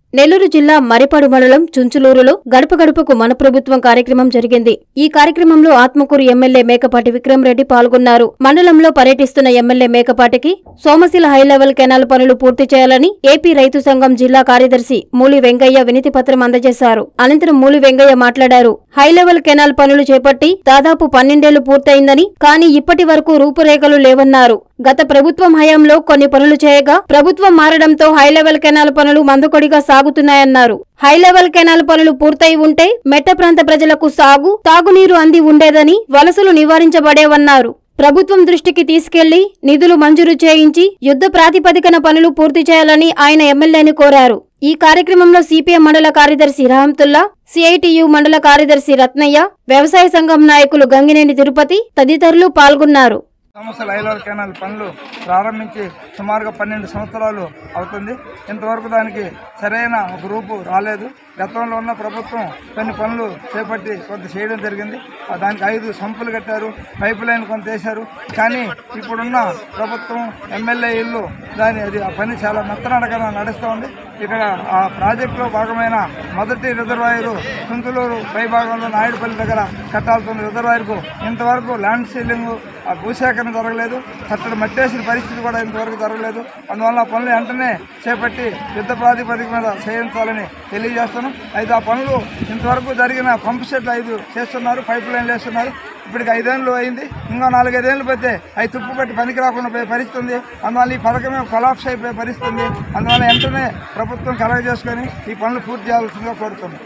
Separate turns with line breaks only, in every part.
నెల్లూరు జిల్లా మరిపాడు మండలం చుంచులూరులో గడప గడపకు మన ప్రభుత్వం కార్యక్రమం జరిగింది ఈ కార్యక్రమంలో ఆత్మకూరు ఎమ్మెల్యే మేకపాటి విక్రమరెడ్డి పాల్గొన్నారు మండలంలో పర్యటిస్తున్న ఎమ్మెల్యే మేకపాటికి సోమశిల హైలెవెల్ కెనాల్ పనులు పూర్తి చేయాలని ఏపీ రైతు సంఘం జిల్లా కార్యదర్శి మూలి వెంకయ్య వినతి పత్రం అందజేశారు అనంతరం మూలి వెంకయ్య మాట్లాడారు హైలెవెల్ కెనాల్ పనులు చేపట్టి దాదాపు పన్నెండేళ్లు పూర్తయిందని కానీ ఇప్పటి వరకు రూపురేఖలు లేవన్నారు గత ప్రభుత్వం హయాంలో కొన్ని పనులు చేయగా ప్రభుత్వం మారడంతో హైలెవెల్ కెనాల్ పనులు మందకొడిగా సాగుతున్నాయన్నారు హైలెవెల్ కెనాల్ పనులు పూర్తయి ఉంటే మెట్ట ప్రాంత ప్రజలకు సాగు తాగునీరు అంది ఉండేదని వలసలు నివారించబడేవన్నారు ప్రభుత్వం దృష్టికి తీసుకెళ్లి నిధులు మంజూరు చేయించి యుద్ధ ప్రాతిపదికన పనులు పూర్తి చేయాలని ఆయన ఎమ్మెల్యేని కోరారు ఈ కార్యక్రమంలో సిపిఎం మండల కార్యదర్శి రహంతుల్లా సిఐటియు మండల కార్యదర్శి రత్నయ్య వ్యవసాయ సంఘం నాయకులు గంగినేని తిరుపతి తదితరులు పాల్గొన్నారు
సమస్యల ఐలవర్ కెనాల్ పనులు ప్రారంభించి సుమారుగా పన్నెండు సంవత్సరాలు అవుతుంది ఇంతవరకు దానికి సరైన ఒక రూపు రాలేదు గతంలో ఉన్న ప్రభుత్వం కొన్ని పనులు చేపట్టి కొంత చేయడం జరిగింది ఆ దానికి ఐదు సంపులు కట్టారు పైప్ లైన్ కొంత వేశారు కానీ ఇప్పుడున్న ప్రభుత్వం ఎమ్మెల్యే ఇల్లు దాని అది ఆ పని చాలా మెత్తనడకన నడుస్తూ ఉంది ఇక్కడ ఆ ప్రాజెక్టులో భాగమైన మొదటి రిజర్వాయరు కుంతులూరు పై భాగంలో నాయుడుపల్లి దగ్గర కట్టాల్సిన రిజర్వాయర్కు ఇంతవరకు ల్యాండ్ సీలింగ్ ఆ భూసేకరణ జరగలేదు కట్టడి మట్టేసిన పరిస్థితి కూడా ఇంతవరకు జరగలేదు అందువల్ల ఆ పనులు వెంటనే చేపట్టి యుద్ధ ప్రాతిపదిక మీద చేయించాలని తెలియజేస్తాను అయితే ఆ పనులు ఇంతవరకు జరిగిన పంపు సెట్లు ఐదు చేస్తున్నారు పైప్ లైన్లు వేస్తున్నారు ఇప్పటికి ఐదేళ్ళు అయింది ఇంకా నాలుగైదేళ్ళు పోతే అవి తుప్పు పట్టి పనికి రాకుండా పోయే పరిస్థితి ఉంది అందువల్ల ఈ పథకమే కొలాప్స్ అయిపోయే పరిస్థితి ఉంది అందువల్ల వెంటనే ప్రభుత్వం కలగ చేసుకొని ఈ పనులు పూర్తి చేయాల్సిందిగా కోరుతున్నాం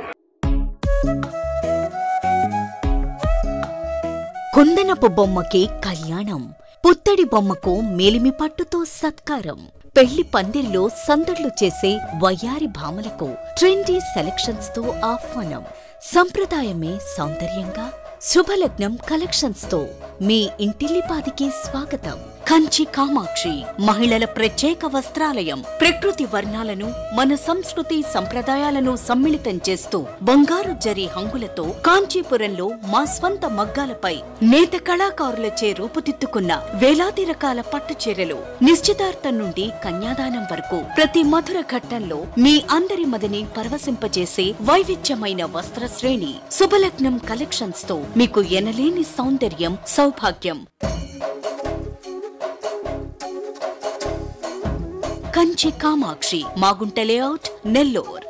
కుందనపు బొమ్మకి కళ్యాణం పుత్తడి బొమ్మకు మేలిమి పట్టుతో సత్కారం పెళ్లి పందిర్లో సందడ్లు చేసే వయ్యారి భామలకు ట్రెండీ సెలక్షన్స్ తో ఆహ్వానం సంప్రదాయమే సౌందర్యంగా శుభలగ్నం కలెక్షన్స్ తో మీ ఇంటిల్లిపాదికి స్వాగతం కంచి కామాక్షి మహిళల ప్రత్యేక వస్త్రాలయం ప్రకృతి వర్ణాలను మన సంస్కృతి సంప్రదాయాలను సమ్మిళితం చేస్తూ బంగారు జరి హంగులతో కాంచీపురంలో మా స్వంత మగ్గాలపై నేత కళాకారులచే రూపుదిద్దుకున్న వేలాది రకాల పట్టు చీరలు నిశ్చితార్థం నుండి కన్యాదానం వరకు ప్రతి మధుర ఘట్టంలో మీ అందరి మదిని పరవశింపజేసే వైవిధ్యమైన వస్త్ర శ్రేణి శుభలగ్నం కలెక్షన్స్ తో మీకు ఎనలేని సౌందర్యం సౌభాగ్యం కంచి కామాక్షి మాగుంట లేఅవుట్ నెల్లూర్